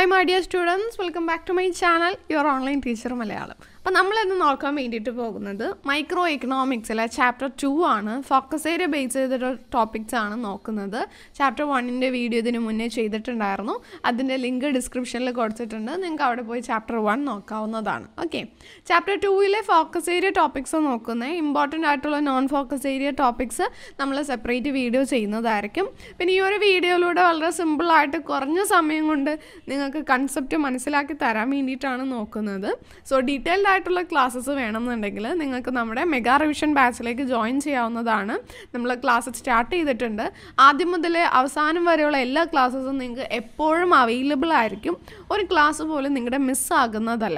Hi my dear students welcome back to my channel your online teacher Malayalam അപ്പോൾ നമ്മളിന്ന് നോക്കാൻ വേണ്ടിയിട്ട് പോകുന്നത് മൈക്രോ എക്കണോമിക്സിലെ ചാപ്റ്റർ ടു ആണ് ഫോക്കസ് ഏരിയ ബേസ് ചെയ്തിട്ട് ടോപ്പിക്സ് ആണ് നോക്കുന്നത് ചാപ്റ്റർ വണ്ണിൻ്റെ വീഡിയോ ഇതിന് മുന്നേ ചെയ്തിട്ടുണ്ടായിരുന്നു അതിൻ്റെ ലിങ്ക് ഡിസ്ക്രിപ്ഷനിൽ കൊടുത്തിട്ടുണ്ട് നിങ്ങൾക്ക് അവിടെ പോയി ചാപ്റ്റർ വൺ നോക്കാവുന്നതാണ് ഓക്കെ ചാപ്റ്റർ ടൂവിലെ ഫോക്കസ് ഏരിയ ടോപ്പിക്സ് നോക്കുന്നത് ഇമ്പോർട്ടൻ്റ് ആയിട്ടുള്ള നോൺ ഫോക്കസ് ഏരിയ ടോപ്പിക്സ് നമ്മൾ സെപ്പറേറ്റ് വീഡിയോ ചെയ്യുന്നതായിരിക്കും പിന്നെ ഈ ഒരു വീഡിയോയിലൂടെ വളരെ സിമ്പിളായിട്ട് കുറഞ്ഞ സമയം കൊണ്ട് നിങ്ങൾക്ക് കൺസെപ്റ്റ് മനസ്സിലാക്കി തരാൻ വേണ്ടിയിട്ടാണ് നോക്കുന്നത് സോ ഡീറ്റെയിൽഡ് ആയിട്ടുള്ള ക്ലാസ്സസ് വേണമെന്നുണ്ടെങ്കിൽ നിങ്ങൾക്ക് നമ്മുടെ മെഗാ റിവിഷൻ ബാച്ചിലേക്ക് ജോയിൻ ചെയ്യാവുന്നതാണ് നമ്മൾ ക്ലാസ് സ്റ്റാർട്ട് ചെയ്തിട്ടുണ്ട് ആദ്യം മുതൽ അവസാനം വരെയുള്ള എല്ലാ ക്ലാസ്സസും നിങ്ങൾക്ക് എപ്പോഴും അവൈലബിൾ ആയിരിക്കും ഒരു ക്ലാസ് പോലും നിങ്ങളുടെ മിസ്സാകുന്നതല്ല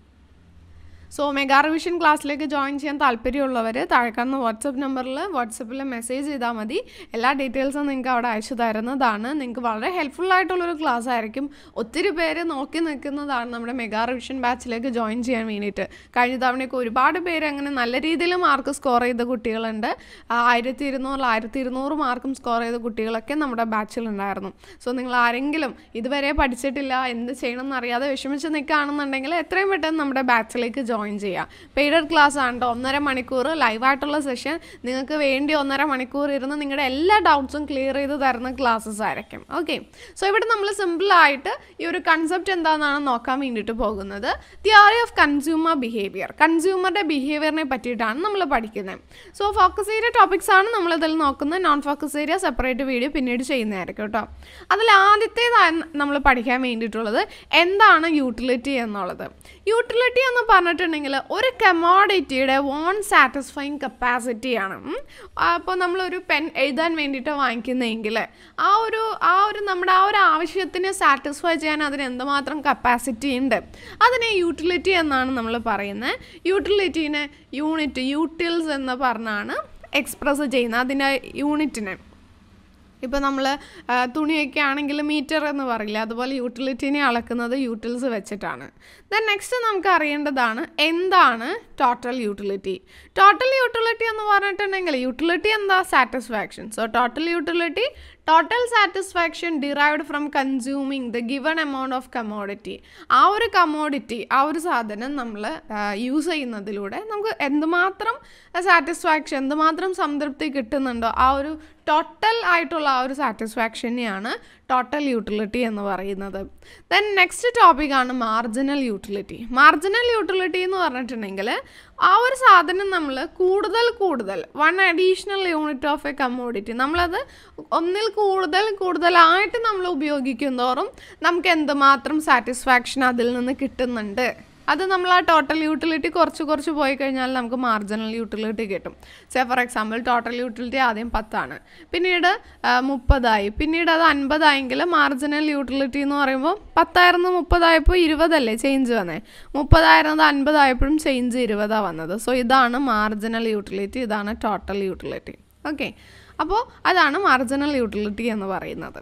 സോ മെഗാ റിവിഷൻ ക്ലാസ്സിലേക്ക് ജോയിൻ ചെയ്യാൻ താല്പര്യമുള്ളവർ താഴെക്കാവുന്ന വാട്സപ്പ് നമ്പറിൽ വാട്സപ്പിൽ മെസ്സേജ് ചെയ്താൽ മതി എല്ലാ ഡീറ്റെയിൽസും നിങ്ങൾക്ക് അവിടെ അയച്ചു തരുന്നതാണ് നിങ്ങൾക്ക് വളരെ ഹെൽപ്ഫുൾ ആയിട്ടുള്ളൊരു ക്ലാസ് ആയിരിക്കും ഒത്തിരി പേര് നോക്കി നിൽക്കുന്നതാണ് നമ്മുടെ മെഗാ റിവിഷൻ ബാച്ചിലേക്ക് ജോയിൻ ചെയ്യാൻ വേണ്ടിയിട്ട് കഴിഞ്ഞ തവണയൊക്കെ ഒരുപാട് പേര് അങ്ങനെ നല്ല രീതിയിൽ മാർക്ക് സ്കോർ ചെയ്ത കുട്ടികളുണ്ട് ആയിരത്തി ഇരുന്നൂറ് ആയിരത്തി ഇരുന്നൂറ് മാർക്കും സ്കോർ ചെയ്ത കുട്ടികളൊക്കെ നമ്മുടെ ബാച്ചിലുണ്ടായിരുന്നു സോ നിങ്ങൾ ആരെങ്കിലും ഇതുവരെ പഠിച്ചിട്ടില്ല എന്ത് ചെയ്യണം എന്നറിയാതെ വിഷമിച്ച് നിൽക്കുകയാണെന്നുണ്ടെങ്കിൽ എത്രയും പെട്ടെന്ന് നമ്മുടെ ബാച്ചിലേക്ക് ജോയിൻ ചെയ്യാം പെയ്ഡഡ് ക്ലാസ് ആണ് കേട്ടോ ഒന്നര മണിക്കൂർ ലൈവായിട്ടുള്ള സെഷൻ നിങ്ങൾക്ക് വേണ്ടി ഒന്നര മണിക്കൂർ ഇരുന്ന് നിങ്ങളുടെ എല്ലാ ഡൗട്ട്സും ക്ലിയർ ചെയ്ത് തരുന്ന ക്ലാസ്സസ് ആയിരിക്കും ഓക്കെ സോ ഇവിടെ നമ്മൾ സിമ്പിളായിട്ട് ഈ ഒരു കൺസെപ്റ്റ് എന്താണെന്നാണ് നോക്കാൻ വേണ്ടിയിട്ട് പോകുന്നത് തിയറി ഓഫ് കൺസ്യൂമർ ബിഹേവിയർ കൺസ്യൂമറുടെ ബിഹേവിയറിനെ പറ്റിയിട്ടാണ് നമ്മൾ പഠിക്കുന്നത് സോ ഫോക്കസ് ഏരിയ ടോപ്പിക്സ് ആണ് നമ്മളിതിൽ നോക്കുന്നത് non focus area separate video പിന്നീട് ചെയ്യുന്നതായിരിക്കും കേട്ടോ അതിൽ ആദ്യത്തേതാണ് നമ്മൾ പഠിക്കാൻ വേണ്ടിയിട്ടുള്ളത് എന്താണ് യൂട്ടിലിറ്റി എന്നുള്ളത് യൂട്ടിലിറ്റി എന്ന് പറഞ്ഞിട്ടുണ്ടെങ്കിൽ ഒരു കമോഡിറ്റിയുടെ വോൺ സാറ്റിസ്ഫൈങ് കപ്പാസിറ്റിയാണ് അപ്പോൾ നമ്മളൊരു പെൻ എഴുതാൻ വേണ്ടിയിട്ട് വാങ്ങിക്കുന്നതെങ്കിൽ ആ ഒരു ആ ഒരു നമ്മുടെ ആ ഒരു ആവശ്യത്തിന് സാറ്റിസ്ഫൈ ചെയ്യാൻ അതിന് എന്തുമാത്രം കപ്പാസിറ്റി ഉണ്ട് അതിനെ യൂട്ടിലിറ്റി എന്നാണ് നമ്മൾ പറയുന്നത് യൂട്ടിലിറ്റീനെ യൂണിറ്റ് യൂട്ടിൽസ് എന്ന് പറഞ്ഞാണ് എക്സ്പ്രസ് ചെയ്യുന്നത് അതിൻ്റെ യൂണിറ്റിനെ ഇപ്പോൾ നമ്മൾ തുണിയൊക്കെ ആണെങ്കിൽ മീറ്റർ എന്ന് പറയില്ല അതുപോലെ യൂട്ടിലിറ്റിനെ അളക്കുന്നത് യൂട്ടിൽസ് വെച്ചിട്ടാണ് ദെൻ നെക്സ്റ്റ് നമുക്ക് അറിയേണ്ടതാണ് എന്താണ് ടോട്ടൽ യൂട്ടിലിറ്റി ടോട്ടൽ യൂട്ടിലിറ്റി എന്ന് പറഞ്ഞിട്ടുണ്ടെങ്കിൽ യൂട്ടിലിറ്റി എന്താ satisfaction so total utility total satisfaction derived from consuming the given amount of commodity ആ ഒരു കമോഡിറ്റി ആ ഒരു സാധനം നമ്മൾ യൂസ് ചെയ്യുന്നതിലൂടെ നമുക്ക് എന്തുമാത്രം സാറ്റിസ്ഫാക്ഷൻ എന്തുമാത്രം സംതൃപ്തി കിട്ടുന്നുണ്ടോ ആ ഒരു ടോട്ടൽ ആയിട്ടുള്ള ആ ഒരു സാറ്റിസ്ഫാക്ഷനെയാണ് ടോട്ടൽ യൂട്ടിലിറ്റി എന്ന് പറയുന്നത് ദെൻ നെക്സ്റ്റ് ടോപ്പിക്കാണ് മാർജിനൽ യൂട്ടിലിറ്റി മാർജിനൽ യൂട്ടിലിറ്റി എന്ന് പറഞ്ഞിട്ടുണ്ടെങ്കിൽ ആ ഒരു സാധനം നമ്മൾ കൂടുതൽ കൂടുതൽ one additional unit of a commodity നമ്മളത് ഒന്നിൽ കൂടുതൽ കൂടുതലായിട്ട് നമ്മൾ ഉപയോഗിക്കും തോറും നമുക്ക് എന്തുമാത്രം സാറ്റിസ്ഫാക്ഷൻ അതിൽ നിന്ന് കിട്ടുന്നുണ്ട് അത് നമ്മൾ ആ ടോട്ടൽ യൂട്ടിലിറ്റി കുറച്ച് കുറച്ച് പോയി കഴിഞ്ഞാൽ നമുക്ക് മാർജിനൽ യൂട്ടിലിറ്റി കിട്ടും say for example total utility ആദ്യം പത്താണ് പിന്നീട് മുപ്പതായി പിന്നീട് അത് അൻപതായെങ്കിൽ മാർജിനൽ യൂട്ടിലിറ്റി എന്ന് പറയുമ്പോൾ പത്തായിരുന്നു മുപ്പതായപ്പോൾ ഇരുപതല്ലേ ചേഞ്ച് വന്നേ മുപ്പതായിരുന്നത് അൻപതായപ്പോഴും ചേഞ്ച് ഇരുപതാണ് വന്നത് സോ ഇതാണ് മാർജിനൽ യൂട്ടിലിറ്റി ഇതാണ് ടോട്ടൽ യൂട്ടിലിറ്റി ഓക്കെ അപ്പോൾ അതാണ് മാർജിനൽ യൂട്ടിലിറ്റി എന്ന് പറയുന്നത്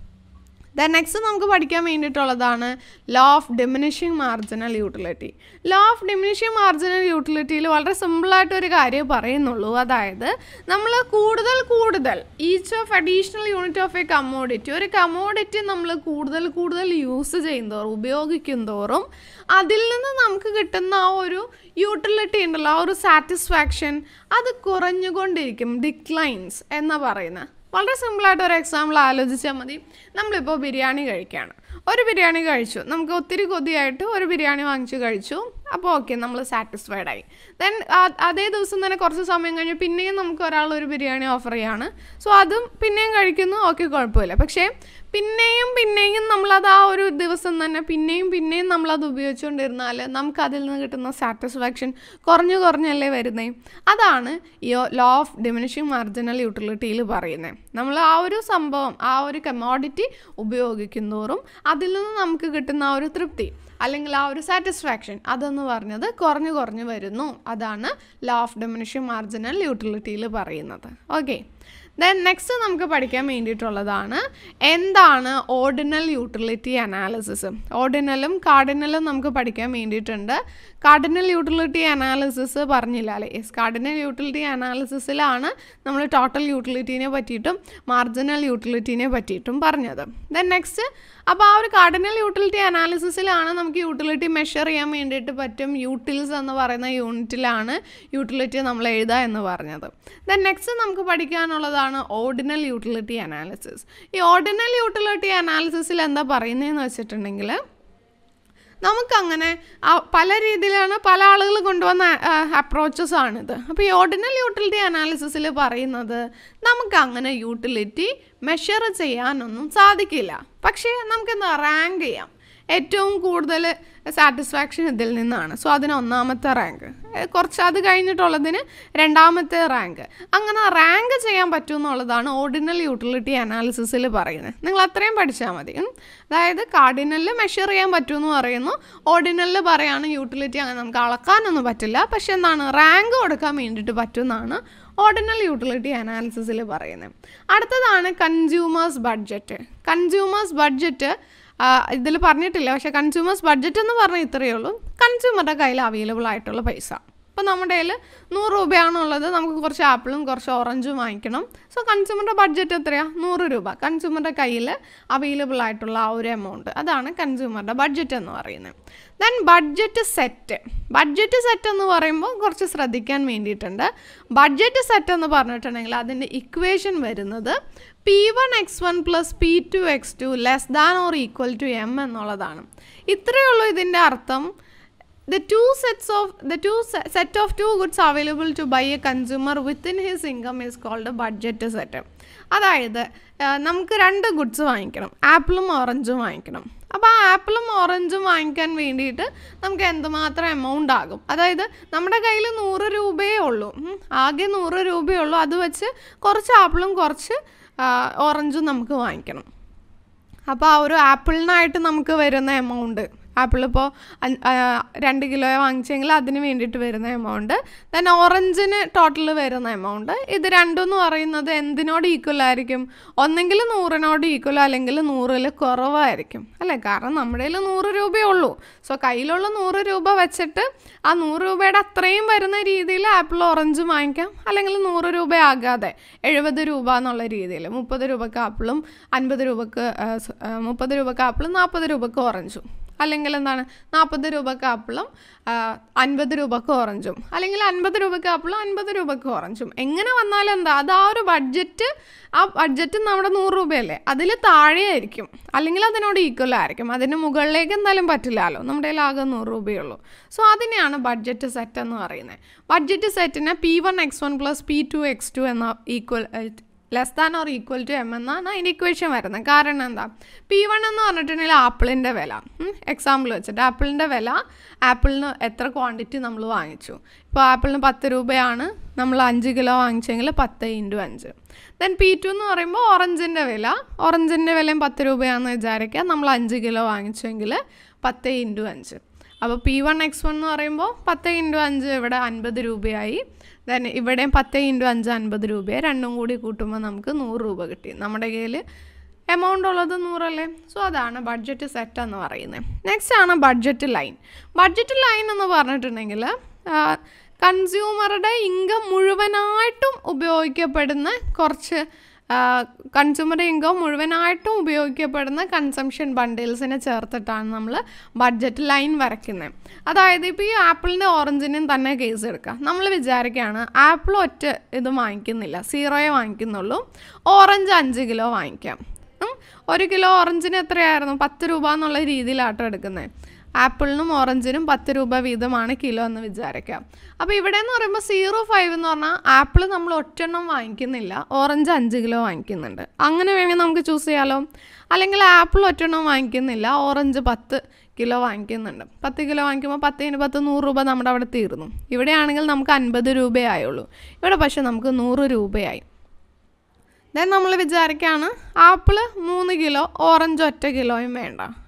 ദെൻ നെക്സ്റ്റ് നമുക്ക് പഠിക്കാൻ വേണ്ടിയിട്ടുള്ളതാണ് law of diminishing marginal utility law of diminishing marginal യൂട്ടിലിറ്റിയിൽ വളരെ സിമ്പിളായിട്ട് ഒരു കാര്യം പറയുന്നുള്ളൂ അതായത് നമ്മൾ കൂടുതൽ കൂടുതൽ each of additional unit of a commodity ഒരു കമ്മോഡിറ്റി നമ്മൾ കൂടുതൽ കൂടുതൽ യൂസ് ചെയ്യുന്നതോറും ഉപയോഗിക്കും തോറും അതിൽ നിന്ന് നമുക്ക് കിട്ടുന്ന ആ ഒരു യൂട്ടിലിറ്റി ഉണ്ടല്ലോ ആ ഒരു സാറ്റിസ്ഫാക്ഷൻ അത് കുറഞ്ഞുകൊണ്ടിരിക്കും ഡിക്ലൈൻസ് എന്ന് പറയുന്നത് വളരെ സിമ്പിളായിട്ട് ഒരു എക്സാമ്പിൾ ആലോചിച്ചാൽ മതി നമ്മളിപ്പോൾ ബിരിയാണി കഴിക്കുകയാണ് ഒരു ബിരിയാണി കഴിച്ചു നമുക്ക് ഒത്തിരി കൊതിയായിട്ട് ഒരു ബിരിയാണി വാങ്ങിച്ചു കഴിച്ചു അപ്പോൾ ഓക്കെ നമ്മൾ സാറ്റിസ്ഫൈഡ് ആയി ദെൻ അതേ ദിവസം തന്നെ കുറച്ച് സമയം കഴിഞ്ഞ് പിന്നെയും നമുക്ക് ഒരാൾ ഒരു ബിരിയാണി ഓഫർ ചെയ്യാണ് സോ അതും പിന്നെയും കഴിക്കുന്നു ഓക്കെ കുഴപ്പമില്ല പക്ഷേ പിന്നെയും പിന്നെയും നമ്മളത് ആ ഒരു ദിവസം തന്നെ പിന്നെയും പിന്നെയും നമ്മളത് ഉപയോഗിച്ചുകൊണ്ടിരുന്നാൽ നമുക്ക് അതിൽ നിന്ന് കിട്ടുന്ന സാറ്റിസ്ഫാക്ഷൻ കുറഞ്ഞു കുറഞ്ഞല്ലേ വരുന്നത് അതാണ് ഈ ലോ ഓഫ് ഡിമിനിഷിങ് മാർജിനൽ യൂട്ടിലിറ്റിയിൽ പറയുന്നത് നമ്മൾ ആ ഒരു സംഭവം ആ ഒരു കമോഡിറ്റി ഉപയോഗിക്കുന്നതോറും അതിൽ നിന്ന് നമുക്ക് കിട്ടുന്ന ആ ഒരു തൃപ്തി അല്ലെങ്കിൽ ആ ഒരു സാറ്റിസ്ഫാക്ഷൻ അതെന്ന് പറഞ്ഞത് കുറഞ്ഞു കുറഞ്ഞു വരുന്നു അതാണ് ലോ ഓഫ് ഡിമിനിഷിങ് മാർജിനൽ യൂട്ടിലിറ്റിയിൽ പറയുന്നത് ഓക്കെ ദെൻ നെക്സ്റ്റ് നമുക്ക് പഠിക്കാൻ വേണ്ടിയിട്ടുള്ളതാണ് എന്താ അടുത്തതാണ് ഓർഡിനൽ യൂട്ടിലിറ്റി അനാലിസിസ് ഓർഡിനലും കാർഡിനലും നമുക്ക് പഠിക്കാൻ വേണ്ടിയിട്ടുണ്ട് കാർഡിനൽ യൂട്ടിലിറ്റി അനാലിസിസ് പറഞ്ഞില്ല അല്ലേ യെസ് കാർഡിനൽ യൂട്ടിലിറ്റി അനാലിസിസിലാണ് നമ്മൾ ടോട്ടൽ യൂട്ടിലിറ്റീനെ പറ്റിയിട്ടും മാർജിനൽ യൂട്ടിലിറ്റീനെ പറ്റിയിട്ടും പറഞ്ഞത് ദെൻ നെക്സ്റ്റ് അപ്പോൾ ആ ഒരു കാർഡിനൽ യൂട്ടിലിറ്റി അനാലിസിസിലാണ് നമുക്ക് യൂട്ടിലിറ്റി മെഷർ ചെയ്യാൻ വേണ്ടിയിട്ട് പറ്റും യൂട്ടിൽസ് എന്ന് പറയുന്ന യൂണിറ്റിലാണ് യൂട്ടിലിറ്റി നമ്മൾ എഴുതുക എന്ന് പറഞ്ഞത് ദെൻ നെക്സ്റ്റ് നമുക്ക് പഠിക്കാനുള്ളതാണ് ഓർഡിനൽ യൂട്ടിലിറ്റി അനാലിസിസ് ഈ ഓർഡിനൽ യൂട്ടിലിറ്റി അനാലിസിസിൽ എന്താ പറയുന്നതെന്ന് വെച്ചിട്ടുണ്ടെങ്കിൽ നമുക്കങ്ങനെ ആ പല രീതിയിലാണ് പല ആളുകൾ കൊണ്ടുവന്ന അപ്രോച്ചസ് ആണിത് അപ്പോൾ ഈ ഓർഡിനൽ യൂട്ടിലിറ്റി അനാലിസിസിൽ പറയുന്നത് നമുക്ക് അങ്ങനെ യൂട്ടിലിറ്റി മെഷർ ചെയ്യാനൊന്നും സാധിക്കില്ല പക്ഷേ നമുക്കെന്താ റാങ്ക് ചെയ്യാം ഏറ്റവും കൂടുതൽ സാറ്റിസ്ഫാക്ഷൻ ഇതിൽ നിന്നാണ് സോ അതിന് ഒന്നാമത്തെ റാങ്ക് കുറച്ച് അത് കഴിഞ്ഞിട്ടുള്ളതിന് രണ്ടാമത്തെ റാങ്ക് അങ്ങനെ റാങ്ക് ചെയ്യാൻ പറ്റും എന്നുള്ളതാണ് ഓർഡിനൽ യൂട്ടിലിറ്റി അനാലിസിസിൽ പറയുന്നത് നിങ്ങൾ അത്രയും പഠിച്ചാൽ മതി ഉം. അതായത് കാർഡിനലിൽ മെഷർ ചെയ്യാൻ പറ്റുമെന്ന് പറയുന്നു ഓർഡിനലിൽ പറയാണ് യൂട്ടിലിറ്റി അങ്ങനെ നമുക്ക് അളക്കാനൊന്നും പറ്റില്ല പക്ഷെ എന്താണ് റാങ്ക് കൊടുക്കാൻ വേണ്ടിയിട്ട് പറ്റുമെന്നാണ് ഓർഡിനൽ യൂട്ടിലിറ്റി അനാലിസിസിൽ പറയുന്നത് അടുത്തതാണ് കൺസ്യൂമേഴ്സ് ബഡ്ജറ്റ് കൺസ്യൂമേഴ്സ് ബഡ്ജറ്റ് ഇതിൽ പറഞ്ഞിട്ടില്ല പക്ഷേ കൺസ്യൂമേഴ്സ് ബഡ്ജറ്റ് എന്ന് പറഞ്ഞാൽ ഇത്രയേ ഉള്ളൂ കൺസ്യൂമറുടെ കയ്യിൽ അവൈലബിൾ ആയിട്ടുള്ള പൈസ ഇപ്പോൾ നമ്മുടെ കയ്യിൽ നൂറ് രൂപയാണുള്ളത് നമുക്ക് കുറച്ച് ആപ്പിളും കുറച്ച് ഓറഞ്ചും വാങ്ങിക്കണം സോ കൺസ്യൂമറുടെ ബഡ്ജറ്റ് എത്രയാണ് നൂറ് രൂപ കൺസ്യൂമറുടെ കയ്യിൽ അവൈലബിൾ ആയിട്ടുള്ള ആ ഒരു എമൗണ്ട് അതാണ് കൺസ്യൂമറുടെ ബഡ്ജറ്റ് എന്ന് പറയുന്നത് then budget set budget set എന്ന് പറയുമ്പോൾ കുറച്ച് ശ്രദ്ധിക്കാൻ വേണ്ടിയിട്ടുണ്ട് ബഡ്ജറ്റ് സെറ്റ് എന്ന് പറഞ്ഞിട്ടുണ്ടെങ്കിൽ അതിൻ്റെ ഇക്വേഷൻ വരുന്നത് P one X one plus P two X two less than or equal to M എന്നുള്ളതാണ് ഇത്രയേ ഉള്ളൂ ഇതിൻ്റെ അർത്ഥം the two sets of the two se- set of two goods available to buy a consumer within his income is called a budget set അതായത് ആ, നമുക്ക് രണ്ട് goods വാങ്ങിക്കണം ആപ്പിളും ഓറഞ്ചും വാങ്ങിക്കണം അപ്പോൾ ആ ആപ്പിളും ഓറഞ്ചും വാങ്ങിക്കാൻ വേണ്ടിയിട്ട് നമുക്ക് എന്തുമാത്രം എമൗണ്ട് ആകും അതായത് നമ്മുടെ കയ്യിൽ നൂറ് രൂപയേ ഉള്ളൂ ഉം, ആകെ നൂറ് രൂപയേ ഉള്ളൂ അത് വെച്ച് കുറച്ച് ആപ്പിളും കുറച്ച് ആ, ഓറഞ്ചും നമുക്ക് വാങ്ങിക്കണം അപ്പോൾ ആ ഒരു ആപ്പിളിനായിട്ട് നമുക്ക് വരുന്ന എമൗണ്ട് ആപ്പിൾ ഇപ്പോൾ രണ്ട് കിലോ വാങ്ങിച്ചെങ്കിൽ അതിന് വേണ്ടിയിട്ട് വരുന്ന എമൗണ്ട് ദെൻ ഓറഞ്ചിന് ടോട്ടൽ വരുന്ന എമൗണ്ട് ഇത് രണ്ടും എന്ന് പറയുന്നത് എന്തിനോട് ഈക്വൽ ആയിരിക്കും ഒന്നെങ്കിൽ നൂറിനോട് ഈക്വൽ അല്ലെങ്കിൽ നൂറിൽ കുറവായിരിക്കും അല്ലേ കാരണം നമ്മുടെ കയ്യിൽ നൂറ് രൂപയേ ഉള്ളൂ സോ കയ്യിലുള്ള നൂറ് രൂപ വെച്ചിട്ട് ആ നൂറ് രൂപയുടെ അത്രയും വരുന്ന രീതിയിൽ ആപ്പിൾ ഓറഞ്ചും വാങ്ങിക്കാം അല്ലെങ്കിൽ നൂറ് രൂപ ആകാതെ എഴുപത് രൂപ എന്നുള്ള രീതിയിൽ മുപ്പത് രൂപക്ക് ആപ്പിളും അൻപത് രൂപക്ക് ആ, സ- ആ, മുപ്പത് രൂപക്ക് ആപ്പിളും നാൽപ്പത് രൂപക്ക് ഓറഞ്ചും അല്ലെങ്കിൽ എന്താണ് നാൽപ്പത് രൂപക്ക് ആപ്പിളും ആ, അൻപത് രൂപക്ക് ഓറഞ്ചും അല്ലെങ്കിൽ അൻപത് രൂപക്ക് ആപ്പിളും അൻപത് രൂപക്ക് ഓറഞ്ചും എങ്ങനെ വന്നാലും എന്താ അത് ആ ഒരു ബഡ്ജറ്റ് ആ ബഡ്ജറ്റ് നമ്മുടെ നൂറ് രൂപയല്ലേ അതിൽ താഴെയായിരിക്കും അല്ലെങ്കിൽ അതിനോട് ഈക്വൽ ആയിരിക്കും അതിന് മുകളിലേക്ക് എന്തായാലും പറ്റില്ലല്ലോ നമ്മുടെ കയ്യിൽ ആകെ നൂറ് രൂപയുള്ളൂ സോ അതിനെയാണ് ബഡ്ജറ്റ് സെറ്റ് എന്ന് പറയുന്നത് ബഡ്ജറ്റ് സെറ്റിനെ P one X one plus P two X two എന്ന equal less than or equal to M എന്നാണ് അതിൻ്റെ ഇക്വേഷൻ വരുന്നത് കാരണം എന്താ പി വൺ എന്ന് പറഞ്ഞിട്ടുണ്ടെങ്കിൽ ആപ്പിളിൻ്റെ വില എക്സാമ്പിൾ വെച്ചിട്ട് ആപ്പിളിൻ്റെ വില ആപ്പിളിന് എത്ര ക്വാണ്ടിറ്റി നമ്മൾ വാങ്ങിച്ചു ഇപ്പോൾ ആപ്പിളിന് പത്ത് രൂപയാണ് നമ്മൾ അഞ്ച് കിലോ വാങ്ങിച്ചെങ്കിൽ പത്ത് ഇൻറ്റു അഞ്ച് ദെൻ പി ടു എന്ന് പറയുമ്പോൾ ഓറഞ്ചിൻ്റെ വില ഓറഞ്ചിൻ്റെ വിലയും പത്ത് രൂപയാണെന്ന് വിചാരിക്കുക നമ്മൾ അഞ്ച് കിലോ വാങ്ങിച്ചെങ്കിൽ പത്ത് ഇൻറ്റു അഞ്ച് അപ്പോൾ പി വൺ എക്സ് വൺ എന്ന് പറയുമ്പോൾ പത്ത് ഇൻറ്റു അഞ്ച് ഇവിടെ അൻപത് രൂപയായി ദെൻ ഇവിടെയും പത്ത് ഇൻറ്റു അഞ്ച് അൻപത് രൂപയെ രണ്ടും കൂടി കൂട്ടുമ്പോൾ നമുക്ക് നൂറ് രൂപ കിട്ടി നമ്മുടെ കയ്യിൽ എമൗണ്ട് ഉള്ളത് നൂറല്ലേ സോ അതാണ് ബഡ്ജറ്റ് സെറ്റ് എന്ന് പറയുന്നത് നെക്സ്റ്റ് ആണ് ബഡ്ജറ്റ് ലൈൻ ബഡ്ജറ്റ് ലൈൻ എന്ന് പറഞ്ഞിട്ടുണ്ടെങ്കിൽ കൺസ്യൂമറുടെ ഇൻകം മുഴുവനായിട്ടും ഉപയോഗിക്കപ്പെടുന്ന കുറച്ച് കൺസ്യൂമർ ഇൻകം മുഴുവനായിട്ടും ഉപയോഗിക്കപ്പെടുന്ന കൺസംഷൻ ബണ്ടിൽസിനെ ചേർത്തിട്ടാണ് നമ്മൾ ബഡ്ജറ്റ് ലൈൻ വരയ്ക്കുന്നത് അതായത് ഇപ്പോൾ ഈ ആപ്പിളിൻ്റെ ഓറഞ്ചിനും തന്നെ കേസ് എടുക്കാം നമ്മൾ വിചാരിക്കുകയാണ് ആപ്പിൾ ഒറ്റ ഇത് വാങ്ങിക്കുന്നില്ല സീറോയെ വാങ്ങിക്കുന്നുള്ളൂ ഓറഞ്ച് അഞ്ച് കിലോ വാങ്ങിക്കാം ഉം. ഒരു കിലോ ഓറഞ്ചിന് എത്രയായിരുന്നു പത്ത് രൂപ എന്നുള്ള രീതിയിലാട്ടോ എടുക്കുന്നത് ആപ്പിളിനും ഓറഞ്ചിനും പത്ത് രൂപ വീതമാണ് കിലോ എന്ന് വിചാരിക്കാം അപ്പോൾ ഇവിടെ എന്ന് പറയുമ്പോൾ സീറോ ഫൈവ് എന്ന് പറഞ്ഞാൽ ആപ്പിൾ നമ്മൾ ഒറ്റെണ്ണം വാങ്ങിക്കുന്നില്ല ഓറഞ്ച് അഞ്ച് കിലോ വാങ്ങിക്കുന്നുണ്ട് അങ്ങനെ വേണമെങ്കിൽ നമുക്ക് ചൂസ് ചെയ്യാലോ അല്ലെങ്കിൽ ആപ്പിൾ ഒറ്റെണ്ണം വാങ്ങിക്കുന്നില്ല ഓറഞ്ച് പത്ത് കിലോ വാങ്ങിക്കുന്നുണ്ട് പത്ത് കിലോ വാങ്ങിക്കുമ്പോൾ പത്തിന് പത്ത് നൂറ് രൂപ നമ്മുടെ അവിടെ തീർന്നു ഇവിടെയാണെങ്കിൽ നമുക്ക് അൻപത് രൂപയായുള്ളൂ ഇവിടെ പക്ഷേ നമുക്ക് നൂറ് രൂപയായി ദെൻ നമ്മൾ വിചാരിക്കുകയാണ് ആപ്പിൾ മൂന്ന് കിലോ ഓറഞ്ച് ഒറ്റ കിലോയും വേണ്ട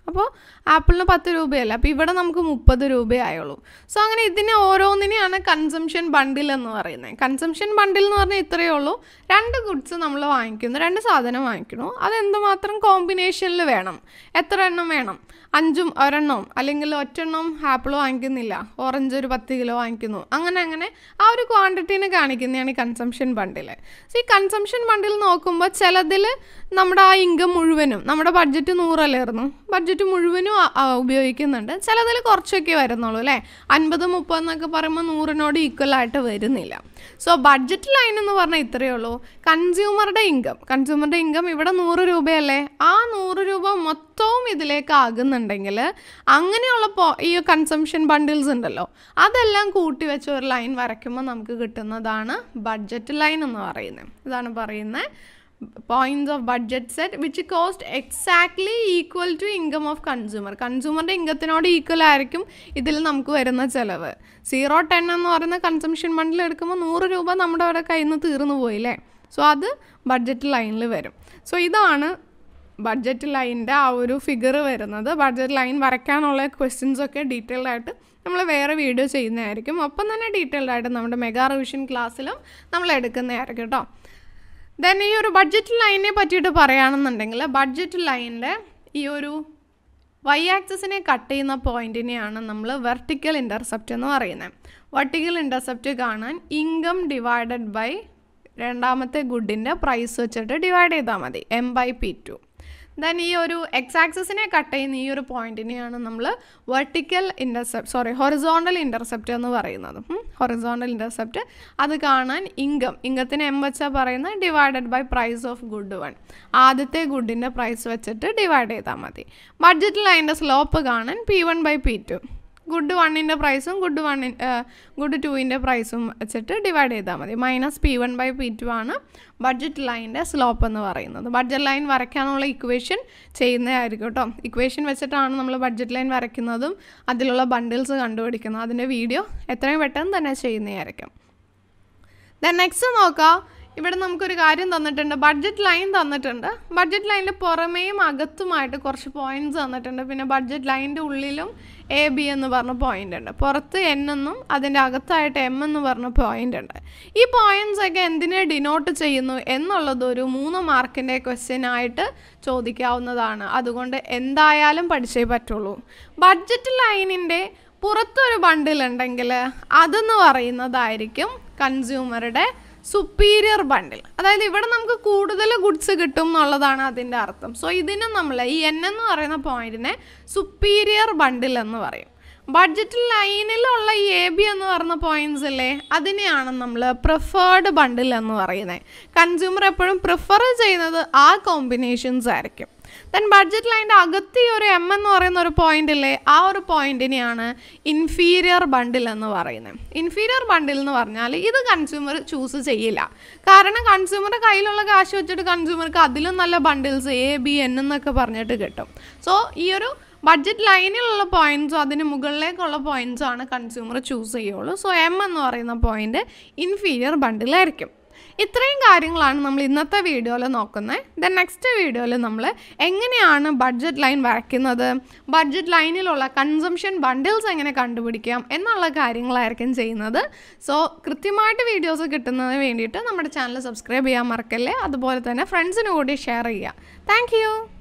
അപ്പോൾ ആപ്പിളിന് പത്ത് രൂപയല്ല അപ്പോൾ ഇവിടെ നമുക്ക് മുപ്പത് രൂപയായുള്ളൂ സോ അങ്ങനെ ഇതിനെ ഓരോന്നിനെയാണ് കൺസംഷൻ ബണ്ടിൽ എന്ന് പറയുന്നത് കൺസംഷൻ ബണ്ടിൽ എന്ന് പറഞ്ഞാൽ ഇത്രയേ ഉള്ളൂ രണ്ട് ഗുഡ്സ് നമ്മൾ വാങ്ങിക്കുന്നു രണ്ട് സാധനം വാങ്ങിക്കുന്നു അത് എന്തുമാത്രം കോമ്പിനേഷനിൽ വേണം എത്ര എണ്ണം വേണം അഞ്ചും ഒരെണ്ണവും അല്ലെങ്കിൽ ഒറ്റെണ്ണം ആപ്പിൾ വാങ്ങിക്കുന്നില്ല ഓറഞ്ച് ഒരു പത്ത് കിലോ വാങ്ങിക്കുന്നു അങ്ങനെ അങ്ങനെ ആ ഒരു ക്വാണ്ടിറ്റീനെ കാണിക്കുന്നതാണ് ഈ കൺസംഷൻ ബണ്ടിൽ സോ ഈ കൺസംഷൻ ബണ്ടിൽ നോക്കുമ്പോൾ ചിലതിൽ നമ്മുടെ ആ ഇൻകം മുഴുവനും നമ്മുടെ ബഡ്ജറ്റ് നൂറല്ലായിരുന്നു ബഡ്ജറ്റ് മുഴുവനും ആ- ആ ഉപയോഗിക്കുന്നുണ്ട് ചിലതിൽ കുറച്ചൊക്കെ വരുന്നുള്ളൂ അല്ലേ അൻപത് മുപ്പത് എന്നൊക്കെ പറയുമ്പോൾ നൂറിനോട് ഈക്വൽ ആയിട്ട് വരുന്നില്ല സോ ബഡ്ജറ്റ് ലൈൻ എന്ന് പറഞ്ഞാൽ ഇത്രയേ ഉള്ളൂ കൺസ്യൂമറുടെ ഇൻകം കൺസ്യൂമറുടെ ഇൻകം ഇവിടെ നൂറ് രൂപയല്ലേ ആ നൂറ് രൂപ മൊത്തവും ഇതിലേക്ക് ആകുന്നുണ്ടെങ്കിൽ അങ്ങനെയുള്ള പോ ഈ കൺസംഷൻ ബണ്ടിൽസ് ഉണ്ടല്ലോ അതെല്ലാം കൂട്ടി വെച്ച് ഒരു ലൈൻ വരയ്ക്കുമ്പോൾ നമുക്ക് കിട്ടുന്നതാണ് ബഡ്ജറ്റ് ലൈൻ എന്ന് പറയുന്നത് ഇതാണ് പറയുന്നത് points of budget set which cost exactly equal to income of consumer കൺസ്യൂമറിൻ്റെ ഇൻകത്തിനോട് ഈക്വൽ ആയിരിക്കും ഇതിൽ നമുക്ക് വരുന്ന ചിലവ് സീറോ ടെൻ എന്ന് പറയുന്ന കൺസംഷൻ ബണ്ടിൽ എടുക്കുമ്പോൾ നൂറ് രൂപ നമ്മുടെ അവിടെ കയ്യിൽ നിന്ന് തീർന്നു പോയില്ലേ സോ അത് ബഡ്ജറ്റ് ലൈനിൽ വരും സോ ഇതാണ് ബഡ്ജറ്റ് ലൈനിൻ്റെ ആ ഒരു ഫിഗർ വരുന്നത് ബഡ്ജറ്റ് ലൈൻ വരയ്ക്കാനുള്ള ക്വസ്റ്റ്യൻസ് ഒക്കെ ഡീറ്റെയിൽഡ് ആയിട്ട് നമ്മൾ വേറെ വീഡിയോ ചെയ്യുന്നതായിരിക്കും ഒപ്പം തന്നെ ഡീറ്റെയിൽഡ് ആയിട്ട് നമ്മുടെ മെഗാ റിവിഷൻ ക്ലാസ്സിലും നമ്മൾ എടുക്കുന്നതായിരിക്കും കേട്ടോ ദെൻ ഈ ഒരു ബഡ്ജറ്റ് ലൈനിനെ പറ്റിയിട്ട് പറയുകയാണെന്നുണ്ടെങ്കിൽ ബഡ്ജറ്റ് ലൈനിൻ്റെ ഈ ഒരു വൈ ആക്സിസിനെ കട്ട് ചെയ്യുന്ന പോയിന്റിനെയാണ് നമ്മൾ വെർട്ടിക്കൽ ഇൻ്റർസെപ്റ്റ് എന്ന് പറയുന്നത് വെർട്ടിക്കൽ ഇൻ്റർസെപ്റ്റ് കാണാൻ ഇൻകം ഡിവൈഡഡ് ബൈ രണ്ടാമത്തെ ഗുഡിൻ്റെ പ്രൈസ് വെച്ചിട്ട് ഡിവൈഡ് ചെയ്താൽ മതി M by P two then ഈ ഒരു എക്സ് ആക്സിസിനെ കട്ട് ചെയ്യുന്ന ഈ ഒരു പോയിന്റിനെയാണ് നമ്മൾ vertical intercept sorry horizontal intercept എന്ന് പറയുന്നത് ഹൊറിസോണ്ടൽ ഇൻ്റർസെപ്റ്റ് അത് കാണാൻ ഇൻകം ഇൻകത്തിന് എം വെച്ചാൽ പറയുന്നത് divided by price of good one ആദ്യത്തെ ഗുഡിൻ്റെ പ്രൈസ് വെച്ചിട്ട് ഡിവൈഡ് ചെയ്താൽ മതി ബഡ്ജറ്റിൽ അതിൻ്റെ സ്ലോപ്പ് കാണാൻ P one by P two good വണ്ണിൻ്റെ പ്രൈസും ഗുഡ് വണ്ണിൻ ഗുഡ് ടുവിൻ്റെ പ്രൈസും വെച്ചിട്ട് ഡിവൈഡ് ചെയ്താൽ മതി minus P one by P two ആണ് ബഡ്ജറ്റ് ലൈനിൻ്റെ സ്ലോപ്പ് എന്ന് പറയുന്നത് ബഡ്ജറ്റ് ലൈൻ വരയ്ക്കാനുള്ള ഇക്വേഷൻ ചെയ്യുന്നതായിരിക്കും കേട്ടോ ഇക്വേഷൻ വെച്ചിട്ടാണ് നമ്മൾ ബഡ്ജറ്റ് ലൈൻ വരയ്ക്കുന്നതും അതിലുള്ള ബണ്ടിൽസ് കണ്ടുപിടിക്കുന്നത് അതിൻ്റെ വീഡിയോ എത്രയും പെട്ടെന്ന് തന്നെ ചെയ്യുന്നതായിരിക്കും ദെൻ നെക്സ്റ്റ് നോക്കാം ഇവിടെ നമുക്കൊരു കാര്യം തന്നിട്ടുണ്ട് ബഡ്ജറ്റ് ലൈൻ തന്നിട്ടുണ്ട് ബഡ്ജറ്റ് ലൈനിൻ്റെ പുറമേയും അകത്തുമായിട്ട് കുറച്ച് പോയിന്റ്സ് തന്നിട്ടുണ്ട് പിന്നെ ബഡ്ജറ്റ് ലൈനിൻ്റെ ഉള്ളിലും എ ബി എന്ന് പറഞ്ഞ പോയിന്റ് ഉണ്ട് പുറത്ത് എൻ എന്നും അതിൻ്റെ അകത്തായിട്ട് എം എന്ന് പറഞ്ഞ പോയിന്റ് ഉണ്ട് ഈ പോയിന്റ്സ് ഒക്കെ എന്തിനെ ഡിനോട്ട് ചെയ്യുന്നു എന്നുള്ളത് ഒരു മൂന്ന് മാർക്കിൻ്റെ ക്വസ്റ്റ്യൻ ആയിട്ട് ചോദിക്കാവുന്നതാണ് അതുകൊണ്ട് എന്തായാലും പഠിച്ചേ പറ്റുള്ളൂ ബഡ്ജറ്റ് ലൈനിൻ്റെ പുറത്തൊരു ബണ്ടിൽ ഉണ്ടെങ്കിൽ അതെന്ന് പറയുന്നതായിരിക്കും കൺസ്യൂമറുടെ സുപ്പീരിയർ ബണ്ടിൽ അതായത് ഇവിടെ നമുക്ക് കൂടുതൽ ഗുഡ്സ് കിട്ടും എന്നുള്ളതാണ് അതിൻ്റെ അർത്ഥം സോ ഇതിനെ നമ്മൾ ഈ എൻ എന്ന് പറയുന്ന പോയിന്റിനെ സുപ്പീരിയർ ബണ്ടിൽ എന്ന് പറയും ബഡ്ജറ്റ് ലൈനിലുള്ള ഈ എ ബി എന്ന് പറയുന്ന പോയിന്റ്സ് ഇല്ലേ അതിനെയാണ് നമ്മൾ പ്രിഫേർഡ് ബണ്ടിൽ എന്ന് പറയുന്നത് കൺസ്യൂമർ എപ്പോഴും പ്രിഫർ ചെയ്യുന്നത് ആ കോമ്പിനേഷൻസ് ആയിരിക്കും ദെൻ ബഡ്ജറ്റ് ലൈൻ്റെ അകത്ത് ഈ ഒരു എം എന്ന് പറയുന്ന ഒരു പോയിന്റ് ഇല്ലേ ആ ഒരു പോയിന്റിനെയാണ് ഇൻഫീരിയർ ബണ്ടിൽ എന്ന് പറയുന്നത് ഇൻഫീരിയർ ബണ്ടിൽ എന്ന് പറഞ്ഞാൽ ഇത് കൺസ്യൂമർ ചൂസ് ചെയ്യില്ല കാരണം കൺസ്യൂമറുടെ കയ്യിലുള്ള കാശ് വെച്ചിട്ട് കൺസ്യൂമർക്ക് അതിലും നല്ല ബണ്ടിൽസ് എ ബി എൻ എന്നൊക്കെ പറഞ്ഞിട്ട് കിട്ടും സോ ഈ ഒരു ബഡ്ജറ്റ് ലൈനിലുള്ള പോയിന്റ്സും അതിന് മുകളിലേക്കുള്ള പോയിന്റ്സും ആണ് കൺസ്യൂമർ ചൂസ് ചെയ്യുള്ളൂ സോ എം എന്ന് പറയുന്ന പോയിന്റ് ഇൻഫീരിയർ ബണ്ടിലായിരിക്കും ഇത്രയും കാര്യങ്ങളാണ് നമ്മൾ ഇന്നത്തെ വീഡിയോയിൽ നോക്കുന്നത് ദെൻ നെക്സ്റ്റ് വീഡിയോയിൽ നമ്മൾ എങ്ങനെയാണ് ബഡ്ജറ്റ് ലൈൻ വരയ്ക്കുന്നത് ബഡ്ജറ്റ് ലൈനിലുള്ള കൺസംഷൻ ബണ്ടിൽസ് എങ്ങനെ കണ്ടുപിടിക്കാം എന്നുള്ള കാര്യങ്ങളായിരിക്കും ചെയ്യുന്നത് സോ കൃത്യമായിട്ട് വീഡിയോസ് കിട്ടുന്നതിന് വേണ്ടിയിട്ട് നമ്മുടെ ചാനൽ സബ്സ്ക്രൈബ് ചെയ്യാൻ മറക്കല്ലേ അതുപോലെ തന്നെ ഫ്രണ്ട്സിന് കൂടി ഷെയർ ചെയ്യുക താങ്ക്